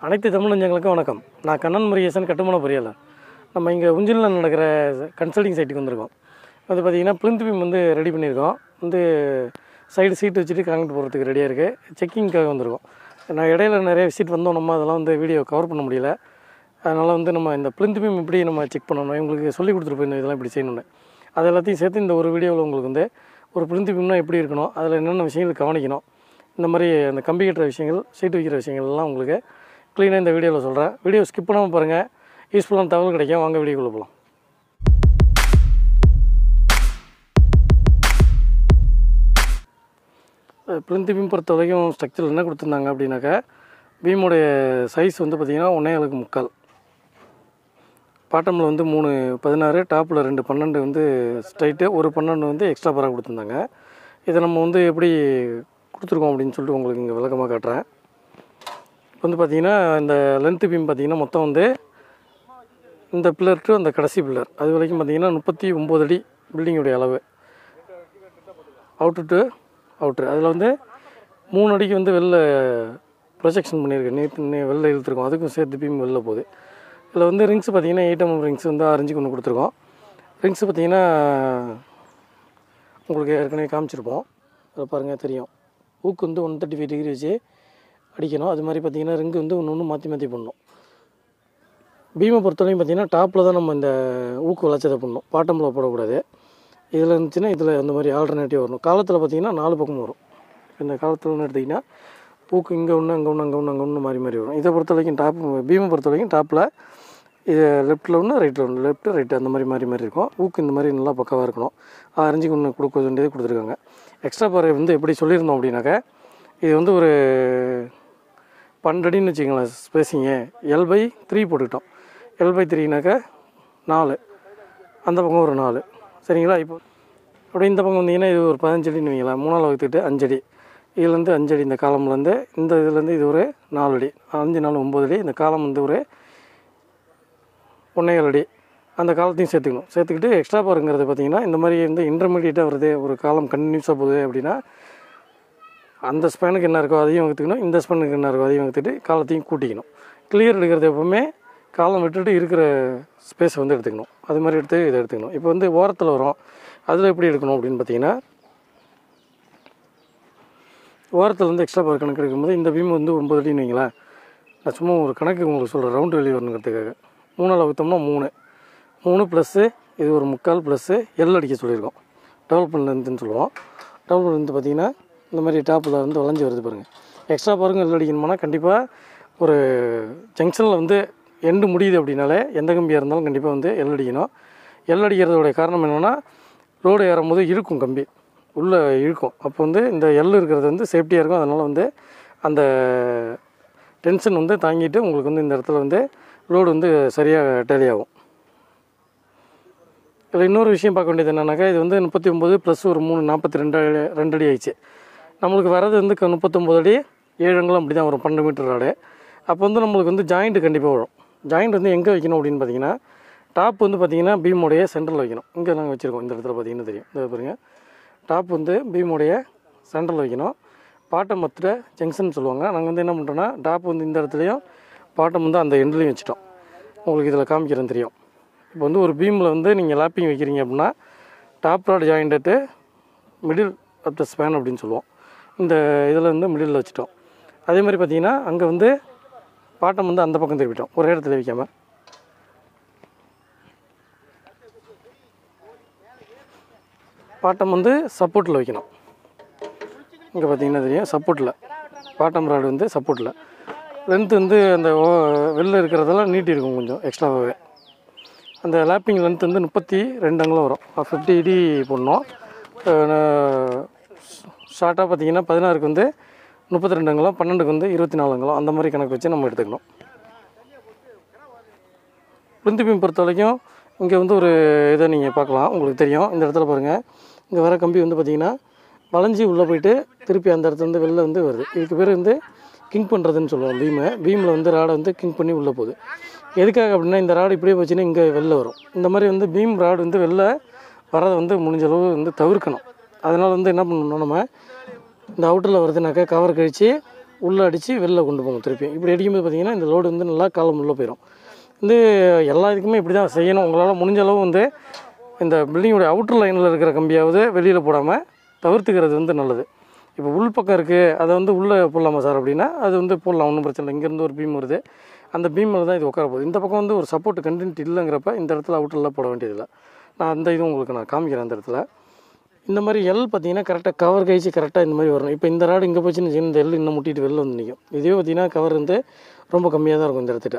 அனைத்து தமிழ் நெஞ்சங்களுக்கும் வணக்கம் நான் கண்ணன் முருகேசன் கட்டுமான பொறியாளர் நம்ம இங்கே உஞ்சிலில் நடக்கிற கன்சல்டிங் சைட்டுக்கு வந்திருக்கோம் அது பார்த்திங்கன்னா பிளிந்த் பீம் வந்து ரெடி பண்ணியிருக்கோம் வந்து சைடு சீட் வச்சுட்டு காங்கிட்டு போகிறதுக்கு ரெடியாக இருக்குது செக்கிங்க்காக வந்திருக்கோம் நான் இடையில நிறைய விசிட் வந்தோம் நம்ம அதெல்லாம் வந்து வீடியோ கவர் பண்ண முடியல அதனால் வந்து நம்ம இந்த பிளிந்த் பீம் எப்படி நம்ம செக் பண்ணணும் இவங்களுக்கு சொல்லி கொடுத்துட்டு போயிருந்தோம் இதெல்லாம் இப்படி செய்யணும்னு அது எல்லாத்தையும் சேர்த்து இந்த ஒரு வீடியோவில் உங்களுக்கு வந்து ஒரு பிளிந்த் பீம்னா எப்படி இருக்கணும் அதில் என்னென்ன விஷயங்கள் கவனிக்கணும் இந்த மாதிரி அந்த கம்பி கட்டுற விஷயங்கள் சீட்டு வைக்கிற விஷயங்கள் எல்லாம் உங்களுக்கு க்ளீனாக இந்த வீடியோவில் சொல்கிறேன் வீடியோ ஸ்கிப் பண்ணாமல் பாருங்கள் யூஸ்ஃபுல்லான தகவல் கிடைக்கும் வாங்க வீடியோக்குள்ளே போகலாம் பிளிந்த் பீம் பொறுத்த வரைக்கும் ஸ்ட்ரக்சர் என்ன கொடுத்துருந்தாங்க அப்படின்னாக்கா பீமோடைய சைஸ் வந்து பார்த்திங்கன்னா ஒன்றே அளவுக்கு முக்கால் பாட்டமில் வந்து மூணு பதினாறு டாப்பில் ரெண்டு பன்னெண்டு வந்து ஸ்ட்ரைட்டு ஒரு பன்னெண்டு வந்து எக்ஸ்ட்ரா பராக கொடுத்துருந்தாங்க இதை நம்ம வந்து எப்படி கொடுத்துருக்கோம் அப்படின்னு சொல்லிட்டு உங்களுக்கு இங்கே விளக்கமாக காட்டுறேன் இப்போ வந்து பார்த்திங்கன்னா இந்த லென்த்து பீம் பார்த்திங்கன்னா மொத்தம் வந்து இந்த பில்லர் டு அந்த கடைசி பில்லர் அது வரைக்கும் பார்த்திங்கன்னா முப்பத்தி ஒம்பது அடி பில்டிங்குடைய அளவு அவுட்ரு டு அவுட்ரு அதில் வந்து மூணு அடிக்கு வந்து வெளில ப்ரொஜெக்ஷன் பண்ணியிருக்கு நேற்று வெளில இழுத்துருக்கோம் அதுக்கும் சேர்த்து பீம் வெளில போகுது இதில் வந்து ரிங்ஸ் பார்த்திங்கன்னா எயிட் எம்எம் ரிங்ஸ் வந்து ஆரஞ்சுக்கு ஒன்று கொடுத்துருக்கோம் ரிங்ஸ் பார்த்திங்கன்னா உங்களுக்கு ஏற்கனவே காமிச்சிருப்போம் அதில் பாருங்கள் தெரியும் ஊக்கு வந்து ஒன் தேர்ட்டி ஃபைவ் டிகிரி வச்சு அடிக்கணும் அது மாதிரி பார்த்திங்கன்னா ரிங்கு வந்து ஒன்று ஒன்று மாற்றி மாற்றி பண்ணணும் பீமை பொறுத்தவரைக்கும் பார்த்திங்கன்னா டாப்பில் தான் நம்ம இந்த ஊக்கு வளர்ச்சதை பண்ணணும் பாட்டமில் போடக்கூடாது இதில் இருந்துச்சுன்னா இதில் அந்த மாதிரி ஆல்டர்னேட்டிவ் வரணும் காலத்தில் பார்த்திங்கன்னா நாலு பக்கம் வரும் இந்த காலத்தில் எடுத்திங்கன்னா ஊக்கு இங்கே ஒன்று அங்கே ஒன்று அங்கே ஒன்று அங்கே ஒன்று மாறி மாறி வரும் இதை பொறுத்த வரைக்கும் டாப் பீமை பொறுத்த வரைக்கும் டாப்பில் இது லெஃப்ட்டில் ஒன்று ரைட்டில் ஒன்று லெஃப்ட்டு ரைட்டு அந்த மாதிரி மாறி மாறி இருக்கும் ஊக்கு இந்த மாதிரி நல்லா பக்கவாக இருக்கணும் அரைஞ்சிக்கு ஒன்று கொடுக்க வேண்டியது கொடுத்துருக்காங்க எக்ஸ்ட்ரா பாறை வந்து எப்படி சொல்லியிருந்தோம் அப்படின்னாக்கா இது வந்து ஒரு பன்னெண்டு அடின்னு வச்சுக்கோங்களேன் ஸ்பேஸிங்கு எல் பை த்ரீ போட்டுக்கிட்டோம் எல் பை த்ரீனாக்கா நாலு அந்த பக்கம் ஒரு நாலு சரிங்களா இப்போ அப்படியே இந்த பக்கம் வந்தீங்கன்னா இது ஒரு பதினஞ்சு அடின்னு வைங்களேன் மூணாவது வகுத்துட்டு அஞ்சடி இதுலேருந்து அஞ்சடி இந்த காலம்லேருந்து இந்த இதுலேருந்து இது ஒரு நாலு அடி அஞ்சு நாலு ஒம்பது அடி இந்த காலம் வந்து ஒரு ஒன்றேகால் அடி அந்த காலத்தையும் சேர்த்துக்கணும் சேர்த்துக்கிட்டு எக்ஸ்ட்ரா பாருங்கிறது பார்த்திங்கன்னா இந்த மாதிரி வந்து இன்டர்மீடியட்டாக வருது ஒரு காலம் கண்டினியூஸாக போகுது அப்படின்னா அந்த ஸ்பேனுக்கு என்ன இருக்கோ அதையும் வகுத்துக்கணும் இந்த ஸ்பேனுக்கு என்ன இருக்கோ அதையும் வகுத்துட்டு காலத்தையும் கூட்டிக்கணும் கிளியர் எடுக்கிறது எப்போவுமே காலம் விட்டுட்டு இருக்கிற ஸ்பேஸை வந்து எடுத்துக்கணும் அது மாதிரி எடுத்து இதை எடுத்துக்கணும் இப்போ வந்து ஓரத்தில் வரும் அதில் எப்படி எடுக்கணும் அப்படின்னு பார்த்தீங்கன்னா ஓரத்தில் வந்து எக்ஸ்ட்ரா பவர் கணக்கு எடுக்கும்போது இந்த பீம் வந்து ஒம்பது அடின்னு வைங்களேன் நான் சும்மா ஒரு கணக்கு உங்களுக்கு சொல்கிறேன் ரவுண்டு வெளியே வரணுங்கிறதுக்காக மூணால் அவுத்தோம்னா மூணு மூணு ப்ளஸ்ஸு இது ஒரு முக்கால் ப்ளஸ்ஸு எல் அடிக்க சொல்லியிருக்கோம் டெவலப்மெண்ட் லென்த்துன்னு சொல்லுவோம் டெவலப்மெண்ட் லென்த்து பார்த்திங்கன்னா இந்த மாதிரி டாப்பில் வந்து வளைஞ்சி வருது பாருங்கள் எக்ஸ்ட்ரா பாருங்க எல் அடிக்கணும்னா கண்டிப்பாக ஒரு ஜங்ஷனில் வந்து எண்டு முடியுது அப்படின்னாலே எந்த கம்பியாக இருந்தாலும் கண்டிப்பாக வந்து எல் அடிக்கணும் எல் அடிக்கிறதோடைய காரணம் என்னென்னா ரோடு ஏறும்போது இழுக்கும் கம்பி உள்ளே இழுக்கும் அப்போ வந்து இந்த எல் இருக்கிறது வந்து சேஃப்டியாக இருக்கும் அதனால் வந்து அந்த டென்ஷன் வந்து தாங்கிட்டு உங்களுக்கு வந்து இந்த இடத்துல வந்து லோடு வந்து சரியாக டேலி ஆகும் இதில் இன்னொரு விஷயம் பார்க்க வேண்டியது என்னன்னாக்கா இது வந்து முப்பத்தி ஒம்பது ப்ளஸ் ஒரு மூணு நாற்பத்தி ரெண்டு ரெண்டு அடி ஆயிடுச்சு நம்மளுக்கு வரது வந்து க- முப்பத்தொம்பது அடி ஏழு அங்குலம் அப்படி தான் வரும் பன்னெண்டு மீட்டர் ராடு அப்போ வந்து நம்மளுக்கு வந்து ஜாயிண்ட் கண்டிப்பாக வரும் ஜாயிண்ட் வந்து எங்கே வைக்கணும் அப்படின்னு பார்த்தீங்கன்னா டாப் வந்து பார்த்தீங்கன்னா பீமோடைய சென்டரில் வைக்கணும் இங்கே நாங்கள் வச்சுருக்கோம் இந்த இடத்துல பார்த்தீங்கன்னா தெரியும் இந்த பாருங்க டாப் வந்து பீமோடைய சென்டரில் வைக்கணும் பாட்டம் மற்ற ஜங்ஷன் சொல்லுவாங்க நாங்கள் வந்து என்ன பண்ணுறோன்னா டாப் வந்து இந்த இடத்துலையும் பாட்டம் வந்து அந்த எண்ட்லேயும் வச்சுட்டோம் உங்களுக்கு இதில் காமிக்கிறேன் தெரியும் இப்போ வந்து ஒரு பீமில் வந்து நீங்கள் லாப்பிங் வைக்கிறீங்க அப்படின்னா top rod joint middle of the span அப்படின்னு சொல்லுவோம் இந்த இதில் வந்து மிடில் வச்சுட்டோம் அதே மாதிரி பார்த்தீங்கன்னா அங்கே வந்து பாட்டம் வந்து அந்த பக்கம் திருப்பிட்டோம் ஒரே இடத்துல வைக்காமல் பாட்டம் வந்து சப்போர்ட்டில் வைக்கணும் இங்கே பார்த்தீங்கன்னா தெரியும் சப்போர்ட்டில் பாட்டம் ராடு வந்து சப்போர்ட்டில் லென்த் வந்து அந்த ஓ- வெளில இருக்கிறதெல்லாம் நீட்டி இருக்கும் கொஞ்சம் எக்ஸ்ட்ராவாகவே அந்த லேப்பிங் லென்த் வந்து முப்பத்தி ரெண்டு அங்குலம் வரும் ஃபிஃப்டி இடி போடணும் ஷார்ட்டாக பார்த்தீங்கன்னா பதினாறுக்கு வந்து முப்பத்தி ரெண்டு அங்குலம் பன்னெண்டுக்கு வந்து இருபத்தி நாலு அங்குலம் அந்த மாதிரி கணக்கு வச்சு நம்ம எடுத்துக்கணும் பிரிந்து பீம் பொறுத்த வரைக்கும் இங்கே வந்து ஒரு இதை நீங்கள் பார்க்கலாம் உங்களுக்கு தெரியும் இந்த இடத்துல பாருங்கள் இங்கே வர கம்பி வந்து பார்த்தீங்கன்னா வளைஞ்சி உள்ளே போயிட்டு திருப்பி அந்த இடத்துல இருந்து வெளில வந்து வருது இதுக்கு பேர் வந்து கிங் பண்ணுறதுன்னு சொல்லுவோம் பீமை பீமில் வந்து ராடை வந்து கிங் பண்ணி உள்ளே போகுது எதுக்காக அப்படின்னா இந்த ராடு இப்படியே போச்சுன்னா இங்கே வெளில வரும் இந்த மாதிரி வந்து பீம் ராடு வந்து வெளில வரதை வந்து முடிஞ்ச அளவு வந்து தவிர்க்கணும் அதனால் வந்து என்ன பண்ணணும் நம்ம இந்த அவுட்டரில் வருதுனாக்கா கவர் கழித்து உள்ளே அடித்து வெளில கொண்டு போகும் திருப்பி இப்படி அடிக்கும்போது பார்த்தீங்கன்னா இந்த லோடு வந்து நல்லா காலம் உள்ளே போயிடும் வந்து எல்லா இதுக்குமே இப்படி தான் செய்யணும் உங்களால் முடிஞ்ச அளவு வந்து இந்த பில்டிங்கோட அவுட்டர் லைனில் இருக்கிற கம்பியாவது வெளியில் போடாமல் தவிர்த்துக்கிறது வந்து நல்லது இப்போ உள் பக்கம் இருக்குது அதை வந்து உள்ளே போடலாமா சார் அப்படின்னா அது வந்து போடலாம் ஒன்றும் பிரச்சனை இல்லை இங்கேருந்து ஒரு பீம் வருது அந்த பீமில் தான் இது உட்கார போகுது இந்த பக்கம் வந்து ஒரு சப்போர்ட் கண்டென்ட் இல்லைங்கிறப்ப இந்த இடத்துல அவுட்டரில் போட வேண்டியதில்லை நான் அந்த இதுவும் உங்களுக்கு நான் காமிக்கிறேன் அந்த இடத்துல இந்த மாதிரி எல் பார்த்தீங்கன்னா கரெக்டாக கவர் கழிச்சு கரெக்டாக இந்த மாதிரி வரணும் இப்போ இந்த ராடு இங்கே போச்சுன்னு வச்சுக்கோங்க, இந்த எல் இன்னும் முட்டிட்டு வெளில வந்து நிற்கும் இதே பார்த்தீங்கன்னா கவர் வந்து ரொம்ப கம்மியாக தான் இருக்கும் இந்த இடத்துல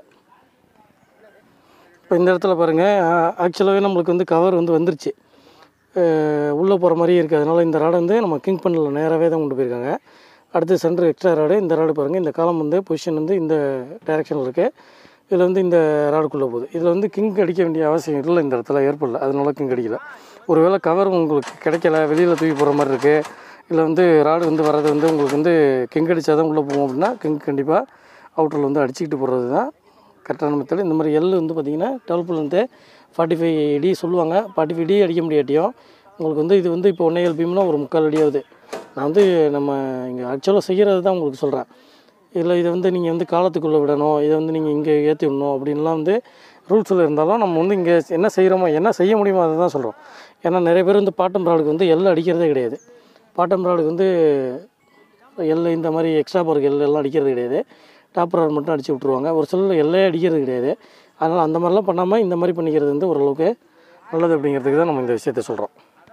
இப்போ இந்த இடத்துல பாருங்கள் ஆக்சுவலாகவே நம்மளுக்கு வந்து கவர் வந்து வந்துருச்சு உள்ளே போகிற மாதிரியே இருக்குது அதனால் இந்த ராடை வந்து நம்ம கிங் பண்ணல நேராகவே தான் கொண்டு போயிருக்காங்க அடுத்து சென்டர் எக்ஸ்ட்ரா ராடு இந்த ராடு பாருங்கள் இந்த காலம் வந்து பொசிஷன் வந்து இந்த டைரெக்ஷனில் இருக்குது இதில் வந்து இந்த ராடுக்குள்ளே போகுது இதில் வந்து கிங் அடிக்க வேண்டிய அவசியம் இல்லை இந்த இடத்துல ஏற்படல அதனால கிங் அடிக்கல ஒருவேளை கவர் உங்களுக்கு கிடைக்கல வெளியில் தூக்கி போகிற மாதிரி இருக்குது இல்லை வந்து ராடு வந்து வர்றது வந்து உங்களுக்கு வந்து கிங் அடித்தா தான் உள்ளே போகும் அப்படின்னா கிங் கண்டிப்பாக அவுட்டரில் வந்து அடிச்சுக்கிட்டு போடுறது தான் கரெக்டான மெத்தட் இந்த மாதிரி எல் வந்து பார்த்தீங்கன்னா டுவெல்ப்லேருந்து ஃபார்ட்டி ஃபைவ் டி சொல்லுவாங்க ஃபார்ட்டி ஃபைவ் டி அடிக்க முடியாட்டியும் உங்களுக்கு வந்து இது வந்து இப்போ ஒன்றே எல் பீம்னா ஒரு முக்கால் அடி ஆகுது நான் வந்து நம்ம இங்கே ஆக்சுவலாக செய்கிறது தான் உங்களுக்கு சொல்கிறேன் இதில் இதை வந்து நீங்கள் வந்து காலத்துக்குள்ளே விடணும் இதை வந்து நீங்கள் இங்கே ஏற்றி விடணும் அப்படின்லாம் வந்து ரூல்ஸில் இருந்தாலும் நம்ம வந்து இங்கே என்ன செய்கிறோமோ என்ன செய்ய முடியுமோ அதை தான் சொல்கிறோம் ஏன்னா நிறைய பேர் வந்து பாட்டம் ப்ராடுக்கு வந்து எல் அடிக்கிறதே கிடையாது பாட்டம் ப்ராடுக்கு வந்து எல் இந்த மாதிரி எக்ஸ்ட்ரா போகிற எல் எல்லாம் அடிக்கிறது கிடையாது டாப் ராட் மட்டும் அடித்து விட்ருவாங்க ஒரு சிலர் எல்லே அடிக்கிறது கிடையாது அதனால் அந்த மாதிரிலாம் பண்ணாமல் இந்த மாதிரி பண்ணிக்கிறது வந்து ஓரளவுக்கு நல்லது அப்படிங்கிறதுக்கு தான் நம்ம இந்த விஷயத்த சொல்கிறோம்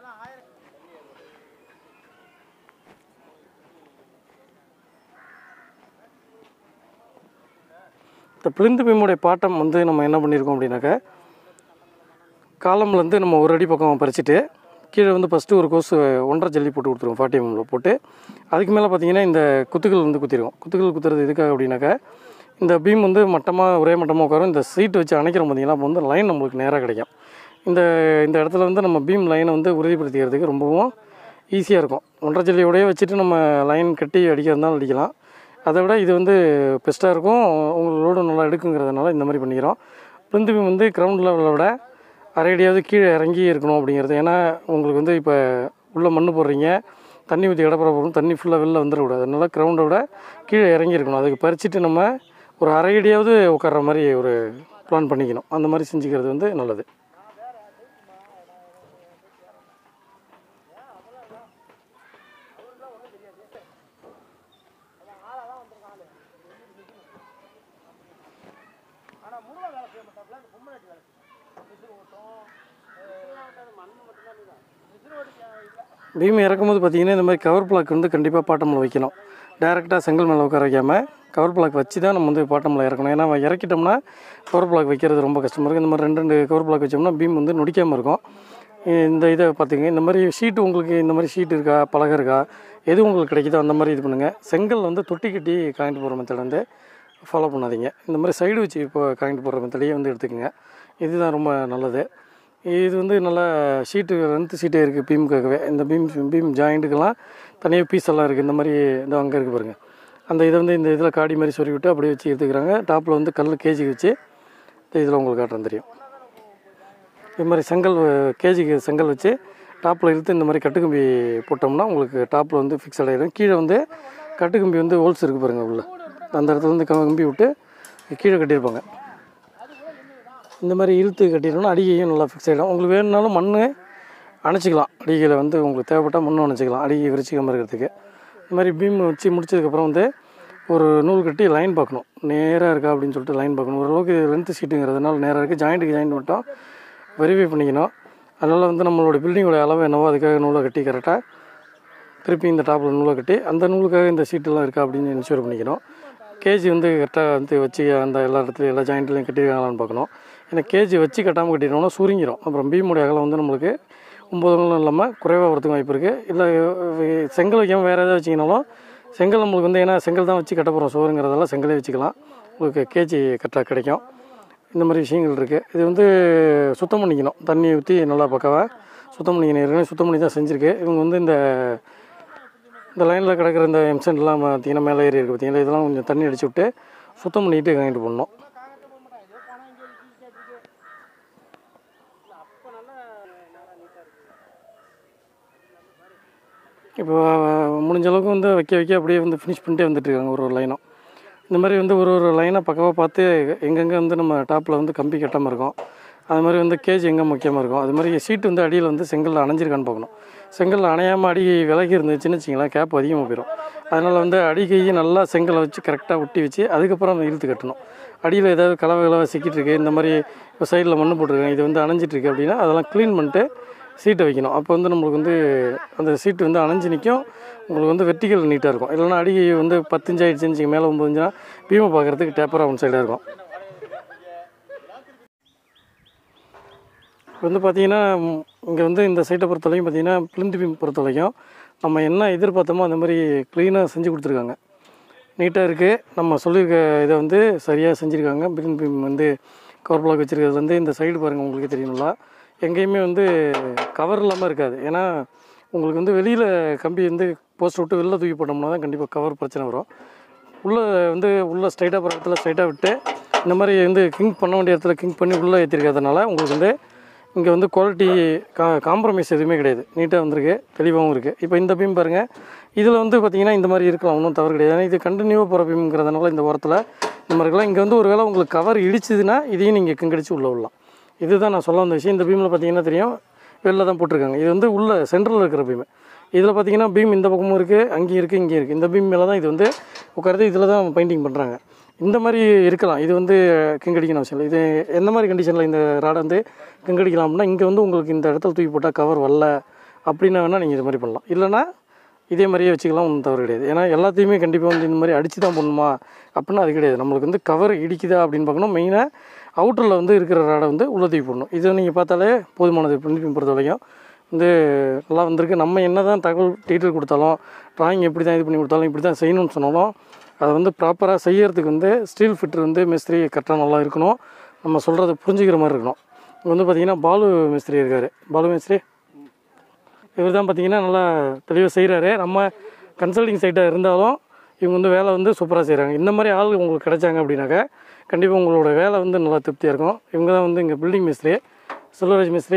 இந்த பிளிந்து பீமுடைய பாட்டம் வந்து நம்ம என்ன பண்ணியிருக்கோம் அப்படின்னாக்கா காலம்லேருந்து நம்ம ஒரு அடி பக்கம் பறிச்சுட்டு கீழே வந்து ஃபஸ்ட்டு ஒரு கோஸ் ஒன்றரை ஜல்லி போட்டு கொடுத்துருவோம் ஃபார்ட்டி எம்மில் போட்டு அதுக்கு மேலே பார்த்தீங்கன்னா இந்த குத்துக்கள் வந்து குத்திடுவோம் குத்துக்கள் குத்துறது எதுக்காக அப்படின்னாக்கா இந்த பீம் வந்து மட்டமாக ஒரே மட்டமாக உட்காரும் இந்த சீட் வச்சு அணைக்கிறோம் பார்த்தீங்கன்னா அப்போ வந்து லைன் நம்மளுக்கு நேராக கிடைக்கும் இந்த இந்த இடத்துல வந்து நம்ம பீம் லைனை வந்து உறுதிப்படுத்திக்கிறதுக்கு ரொம்பவும் ஈஸியாக இருக்கும் ஒன்றரை ஜல்லியோடய வச்சுட்டு நம்ம லைன் கட்டி அடிக்கிறதுனாலும் அடிக்கலாம் அதை விட இது வந்து பெஸ்ட்டாக இருக்கும் உங்களுக்கு லோடு நல்லா எடுக்குங்கிறதுனால இந்த மாதிரி பண்ணிக்கிறோம் பிளிந்து பீம் வந்து கிரவுண்ட் லெவலை விட அரை அடியாவது கீழே இறங்கி இருக்கணும் அப்படிங்கிறது ஏன்னா உங்களுக்கு வந்து இப்போ உள்ளே மண் போடுறீங்க தண்ணி ஊற்றி இடப்புற போகணும் தண்ணி ஃபுல்லாக வெளில வந்துடக்கூடாது அதனால கிரவுண்டை விட கீழே இறங்கி இருக்கணும் அதுக்கு பறிச்சுட்டு நம்ம ஒரு அரை அடியாவது உட்கார்ற மாதிரி ஒரு பிளான் பண்ணிக்கணும் அந்த மாதிரி செஞ்சுக்கிறது வந்து நல்லது பீம் இறக்கும்போது பார்த்தீங்கன்னா இந்த மாதிரி கவர் பிளாக் வந்து கண்டிப்பாக பாட்டமில் வைக்கணும் டேரெக்டாக செங்கல் மேலே உட்கார வைக்காமல் கவர் பிளாக் வச்சு தான் நம்ம வந்து பாட்டமில் இறக்கணும் ஏன்னா இறக்கிட்டோம்னா கவர் பிளாக் வைக்கிறது ரொம்ப கஷ்டமாக இருக்கும் இந்த மாதிரி ரெண்டு ரெண்டு கவர் பிளாக் வச்சோம்னா பீம் வந்து நொடிக்காமல் இருக்கும் இந்த இதை பார்த்துங்க இந்த மாதிரி ஷீட்டு உங்களுக்கு இந்த மாதிரி ஷீட் இருக்கா பலகை இருக்கா எது உங்களுக்கு கிடைக்குதோ அந்த மாதிரி இது பண்ணுங்கள் செங்கல் வந்து தொட்டி கட்டி காயிட்டு போகிற மெத்தட் வந்து ஃபாலோ பண்ணாதீங்க இந்த மாதிரி சைடு வச்சு இப்போ காயிட்டு போடுற மெத்தடையே வந்து எடுத்துக்கோங்க இதுதான் ரொம்ப நல்லது இது வந்து நல்லா ஷீட்டு ரெண்டு ஷீட்டே இருக்குது பீமுக்காகவே இந்த பீம் பீம் ஜாயிண்ட்டுக்கெல்லாம் தனியாக பீஸ் எல்லாம் இருக்குது இந்த மாதிரி இதோ அங்கே இருக்குது பாருங்கள் அந்த இதை வந்து இந்த இதில் காடி மாதிரி சொருவி விட்டு அப்படியே வச்சு எடுத்துக்கிறாங்க டாப்பில் வந்து கல் கேஜி வச்சு இந்த இதில் உங்களுக்கு காட்டுறேன் தெரியும் இது மாதிரி செங்கல் கேஜிக்கு செங்கல் வச்சு டாப்பில் இழுத்து இந்த மாதிரி கட்டுக்கம்பி போட்டோம்னா உங்களுக்கு டாப்பில் வந்து ஃபிக்ஸட் ஆகிடும் கீழே வந்து கட்டுக்கம்பி வந்து ஹோல்ஸ் இருக்குது பாருங்கள் உள்ள அந்த இடத்துல வந்து கம்பி விட்டு கீழே கட்டியிருப்பாங்க இந்த மாதிரி இழுத்து கட்டிட்டோம்னா அடிகையும் நல்லா ஃபிக்ஸ் ஆகிடும் உங்களுக்கு வேணும்னாலும் மண் அணைச்சிக்கலாம் அடிகையில் வந்து உங்களுக்கு தேவைப்பட்டால் மண் அணைச்சிக்கலாம் அடிகை விரிச்சிக்காமல் இருக்கிறதுக்கு இந்த மாதிரி பீம் வச்சு முடிச்சதுக்கப்புறம் வந்து ஒரு நூல் கட்டி லைன் பார்க்கணும் நேராக இருக்கா அப்படின்னு சொல்லிட்டு லைன் பார்க்கணும் ஓரளவுக்கு லென்த்து சீட்டுங்கிறதுனால நேராக இருக்குது ஜாயிண்ட்டுக்கு ஜாயிண்ட் மட்டும் வெரிஃபை பண்ணிக்கணும் அதனால் வந்து நம்மளோட பில்டிங்கோட அளவு என்னவோ அதுக்காக நூலை கட்டி கரெக்டாக திருப்பி இந்த டாப்பில் நூலை கட்டி அந்த நூலுக்காக இந்த சீட்டெல்லாம் இருக்கா அப்படின்னு இன்ஷூர் பண்ணிக்கணும் கேஜி வந்து கரெக்டாக வந்து வச்சு அந்த எல்லா இடத்துலையும் எல்லா ஜாயிண்ட்லையும் கட்டிருக்காங்களான்னு பார்க்கணும் ஏன்னா கேஜி வச்சு கட்டாமல் கட்டிட்டோம்னா சுருங்கிடும் அப்புறம் பீமுடைய அகலம் வந்து நம்மளுக்கு ஒம்பது நாளும் இல்லாமல் குறைவாக வரதுக்கு வாய்ப்பு இருக்குது இல்லை செங்கல் வைக்காமல் வேறு எதாவது வச்சிங்கனாலும் செங்கல் நம்மளுக்கு வந்து ஏன்னா செங்கல் தான் வச்சு கட்ட போகிறோம் சோறுங்கிறதெல்லாம் செங்கலே வச்சுக்கலாம் உங்களுக்கு கேஜி கரெக்டாக கிடைக்கும் இந்த மாதிரி விஷயங்கள் இருக்குது இது வந்து சுத்தம் பண்ணிக்கணும் தண்ணி ஊற்றி நல்லா பக்காவாக சுத்தம் பண்ணிக்கணும் ஏற்கனவே சுத்தம் பண்ணி தான் செஞ்சுருக்கு இவங்க வந்து இந்த இந்த லைனில் கிடக்கிற இந்த எம்சன்ட்லாம் பார்த்தீங்கன்னா மேலே ஏறி இருக்குது பார்த்தீங்களா இதெல்லாம் கொஞ்சம் தண்ணி அடிச்சு விட்டு சுத்தம் பண்ணிட்டு வாங்கிட்டு போடணும் இப்போ முடிஞ்ச அளவுக்கு வந்து வைக்க வைக்க அப்படியே வந்து ஃபினிஷ் பண்ணிட்டே வந்துட்டு இருக்காங்க ஒரு ஒரு லைனும் இந்த மாதிரி வந்து ஒரு ஒரு லைனாக பக்கமாக பார்த்து எங்கெங்கே வந்து நம்ம டாப்பில் வந்து கம்பி கட்டாமல் இருக்கும் அது மாதிரி வந்து கேஜ் எங்கே முக்கியமாக இருக்கும் அது மாதிரி சீட்டு வந்து அடியில் வந்து செங்கல்ல அணைஞ்சிருக்கான்னு பார்க்கணும் செங்கல்ல அணையாமல் அடி விலகி இருந்துச்சுன்னு வச்சிங்களேன் கேப் அதிகமாக போயிடும் அதனால் வந்து அடி கையை நல்லா செங்கலை வச்சு கரெக்டாக ஒட்டி வச்சு அதுக்கப்புறம் நம்ம இழுத்து கட்டணும் அடியில் ஏதாவது கலவை கலவை சிக்கிட்டு இருக்கு இந்த மாதிரி இப்போ சைடில் மண்ணு போட்டிருக்காங்க இது வந்து அணைஞ்சிட்டு இருக்கு அப்படின்னா அதெல்லாம் க்ளீன் பண்ணிட்டு சீட்டை வைக்கணும் அப்போ வந்து நம்மளுக்கு வந்து அந்த சீட்டு வந்து அணைஞ்சு நிற்கும் உங்களுக்கு வந்து வெர்டிகல் நீட்டாக இருக்கும் இல்லைன்னா அடி வந்து பத்து இன்ச்சு ஆயிடுச்சு இன்ச்சுக்கு மேலே ஒம்பது இன்ச்சுனா பீமை பார்க்குறதுக்கு டேப்பராக ஒன் சைடாக இருக்கும் இப்போ வந்து பார்த்தீங்கன்னா இங்கே வந்து இந்த சைட்டை பொறுத்த வரைக்கும் பார்த்தீங்கன்னா பிளிந்த் பீம் பொறுத்த வரைக்கும் நம்ம என்ன எதிர்பார்த்தோமோ அந்த மாதிரி க்ளீனாக செஞ்சு கொடுத்துருக்காங்க நீட்டாக இருக்குது நம்ம சொல்லியிருக்க இதை வந்து சரியாக செஞ்சுருக்காங்க பிளிந்த் பீம் வந்து கவர் பிளாக் வச்சுருக்கிறது வந்து இந்த சைடு பாருங்கள் உங்களுக்கு தெரியணும்ல எங்கேயுமே வந்து கவர் இல்லாமல் இருக்காது ஏன்னா உங்களுக்கு வந்து வெளியில் கம்பி வந்து போஸ்ட் விட்டு வெளில தூக்கி போட்டோம்னா தான் கண்டிப்பாக கவர் பிரச்சனை வரும் உள்ளே வந்து உள்ளே ஸ்ட்ரைட்டாக போகிற இடத்துல ஸ்ட்ரைட்டாக விட்டு இந்த மாதிரி வந்து கிங்க் பண்ண வேண்டிய இடத்துல கிங்க் பண்ணி உள்ளே ஏற்றிருக்கிறதுனால உங்களுக்கு வந்து இங்கே வந்து குவாலிட்டி கா காம்ப்ரமைஸ் எதுவுமே கிடையாது நீட்டாக வந்திருக்கு தெளிவாகவும் இருக்குது இப்போ இந்த பீம் பாருங்கள் இதில் வந்து பார்த்திங்கன்னா இந்த மாதிரி இருக்கலாம் ஒன்றும் தவறு கிடையாது ஏன்னா இது கண்டினியூவாக போகிற பீம்ங்கிறதுனால இந்த ஓரத்தில் இந்த மாதிரி இருக்கலாம் இங்கே வந்து ஒரு வேளை உங்களுக்கு கவர் இடிச்சதுன்னா இதையும் நீங்கள் கிங்கடிச்சு உள்ளே விடலாம் இதுதான் நான் சொல்ல வந்த விஷயம் இந்த பீமில் பார்த்தீங்கன்னா தெரியும் வெளில தான் போட்டிருக்காங்க இது வந்து உள்ள சென்டரில் இருக்கிற பீம் இதில் பார்த்தீங்கன்னா பீம் இந்த பக்கமும் இருக்குது அங்கேயும் இருக்குது இங்கேயும் இருக்குது இந்த பீம் மேலே தான் இது வந்து உட்காந்து இதில் தான் பெயிண்டிங் பண்ணுறாங்க இந்த மாதிரி இருக்கலாம் இது வந்து கிங்கடிக்கணும் அவசியம் இல்லை இது எந்த மாதிரி கண்டிஷனில் இந்த ராடை வந்து கிங்கடிக்கலாம் அப்படின்னா இங்கே வந்து உங்களுக்கு இந்த இடத்துல தூக்கி போட்டால் கவர் வரல அப்படின்னா வேணால் நீங்கள் இது மாதிரி பண்ணலாம் இல்லைனா இதே மாதிரியே வச்சுக்கலாம் ஒன்றும் தவறு கிடையாது ஏன்னா எல்லாத்தையுமே கண்டிப்பாக வந்து இந்த மாதிரி அடித்து தான் பண்ணணுமா அப்படின்னா அது கிடையாது நம்மளுக்கு வந்து கவர் இடிக்குதா அப்படின்னு பார்க்கணும் மெயினாக அவுட்டரில் வந்து இருக்கிற ராடை வந்து உள்ள தூக்கி போடணும் இதை நீங்கள் பார்த்தாலே போதுமானது பிரிண்டிங் பொறுத்த வரைக்கும் வந்து நல்லா வந்திருக்கு நம்ம என்ன தான் தகவல் டீட்டெயில் கொடுத்தாலும் ட்ராயிங் எப்படி தான் இது பண்ணி கொடுத்தாலும் இப்படி தான் செய்யணும்னு சொன்னாலும் அதை வந்து ப்ராப்பராக செய்யறதுக்கு வந்து ஸ்டீல் ஃபிட்டர் வந்து மிஸ்திரி கரெக்டாக நல்லா இருக்கணும் நம்ம சொல்கிறத புரிஞ்சுக்கிற மாதிரி இருக்கணும் இங்கே வந்து பார்த்திங்கன்னா பாலு மிஸ்திரி இருக்கார் பாலு மிஸ்திரி இவர் தான் பார்த்தீங்கன்னா நல்லா தெளிவாக செய்கிறாரு நம்ம கன்சல்டிங் சைட்டாக இருந்தாலும் இவங்க வந்து வேலை வந்து சூப்பராக செய்கிறாங்க இந்த மாதிரி ஆள் உங்களுக்கு கிடைச்சாங்க அப்படின்னாக்கா கண்டிப்பாக உங்களோட வேலை வந்து நல்லா திருப்தியாக இருக்கும் இவங்க தான் வந்து இங்கே பில்டிங் மிஸ்திரி செல்வராஜ் மிஸ்திரி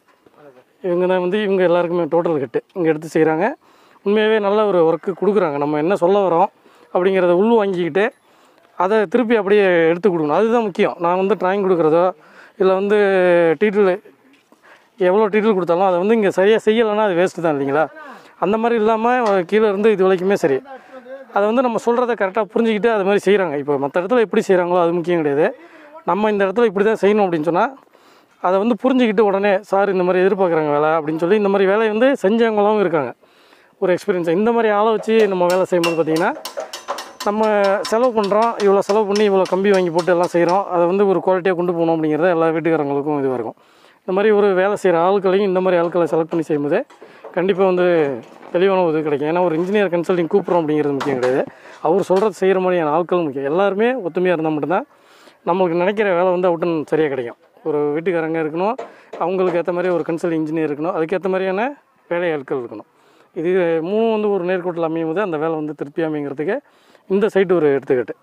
இவங்க தான் வந்து இவங்க எல்லாருக்குமே டோட்டல் கட்டு இங்கே எடுத்து செய்கிறாங்க உண்மையாகவே நல்ல ஒரு ஒர்க்கு கொடுக்குறாங்க நம்ம என்ன சொல்ல வரோம் அப்படிங்கிறத உள் வாங்கிக்கிட்டு அதை திருப்பி அப்படியே எடுத்து கொடுக்கணும் அதுதான் முக்கியம் நான் வந்து ட்ராயிங் கொடுக்குறதோ இல்லை வந்து டீட்டெயில் எவ்வளோ டீட்டெயில் கொடுத்தாலும் அதை வந்து இங்கே சரியாக செய்யலைன்னா அது வேஸ்ட்டு தான் இல்லைங்களா அந்த மாதிரி இல்லாமல் கீழே இருந்து இது வரைக்குமே சரி அதை வந்து நம்ம சொல்கிறத கரெக்டாக புரிஞ்சுக்கிட்டு அது மாதிரி செய்கிறாங்க இப்போ மற்ற இடத்துல எப்படி செய்கிறாங்களோ அது முக்கியம் கிடையாது நம்ம இந்த இடத்துல இப்படி தான் செய்யணும் அப்படின்னு சொன்னால் அதை வந்து புரிஞ்சுக்கிட்டு உடனே சார் இந்த மாதிரி எதிர்பார்க்குறாங்க வேலை அப்படின்னு சொல்லி இந்த மாதிரி வேலையை வந்து செஞ்சவங்களும் இருக்காங்க ஒரு எக்ஸ்பீரியன்ஸ் இந்த மாதிரி ஆளை வச்சு நம்ம வேலை செய்யும்போது பார்த்திங்கன்னா நம்ம செலவு பண்ணுறோம் இவ்வளோ செலவு பண்ணி இவ்வளோ கம்பி வாங்கி போட்டு எல்லாம் செய்கிறோம் அதை வந்து ஒரு குவாலிட்டியாக கொண்டு போகணும் அப்படிங்கிறத எல்லா வீட்டுக்காரங்களுக்கும் இதுவாக இருக்கும் இந்த மாதிரி ஒரு வேலை செய்கிற ஆட்களையும் இந்த மாதிரி ஆட்களை செலக்ட் பண்ணி செய்யும்போது கண்டிப்பாக வந்து தெளிவான ஒரு இது கிடைக்கும் ஏன்னா ஒரு இன்ஜினியர் கன்சல்டிங் கூப்பிட்றோம் அப்படிங்கிறது முக்கியம் கிடையாது அவர் சொல்கிறது செய்கிற மாதிரியான ஆட்களும் முக்கியம் எல்லாருமே ஒத்துமையாக இருந்தால் மட்டும்தான் நம்மளுக்கு நினைக்கிற வேலை வந்து அவுட்டன் சரியாக கிடைக்கும் ஒரு வீட்டுக்காரங்க இருக்கணும் அவங்களுக்கு ஏற்ற மாதிரி ஒரு கன்சல்டிங் இன்ஜினியர் இருக்கணும் அதுக்கேற்ற மாதிரியான வேலை ஆட்கள் இருக்கணும் இது மூணு வந்து ஒரு நேர்கோட்டில் அமையும் போது அந்த வேலை வந்து திருப்தி அமைங்கிறதுக்கு இந்த சைட்டு ஒரு எடுத்துக்கிட்டு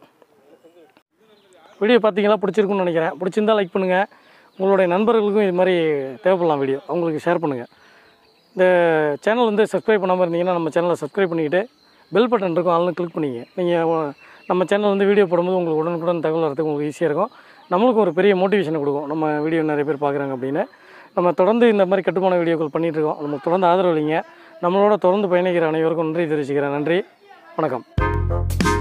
வீடியோ பார்த்தீங்களா பிடிச்சிருக்குன்னு நினைக்கிறேன் பிடிச்சிருந்தா லைக் பண்ணுங்கள் உங்களுடைய நண்பர்களுக்கும் இது மாதிரி தேவைப்படலாம் வீடியோ அவங்களுக்கு ஷேர் பண்ணுங்கள் இந்த சேனல் வந்து சப்ஸ்கிரைப் பண்ணாமல் இருந்தீங்கன்னா நம்ம சேனலை சப்ஸ்கிரைப் பண்ணிக்கிட்டு பெல் பட்டன் இருக்கும் அதெல்லாம் கிளிக் பண்ணிங்க நீங்கள் நம்ம சேனல் வந்து வீடியோ போடும்போது உங்களுக்கு உடனுக்குடன் தகவல் வரதுக்கு உங்களுக்கு ஈஸியாக இருக்கும் நம்மளுக்கும் ஒரு பெரிய மோட்டிவேஷனை கொடுக்கும் நம்ம வீடியோ நிறைய பேர் பார்க்குறாங்க அப்படின்னு நம்ம தொடர்ந்து இந்த மாதிரி கட்டுமான வீடியோக்கள் பண்ணிகிட்டு இருக்கோம் நம்ம தொடர்ந்து ஆதரவு இல்லைங்க நம்மளோட தொடர்ந்து பயணிக்கிற அனைவருக்கும் நன்றி தெரிவிச்சுக்கிறேன் நன்றி வணக்கம்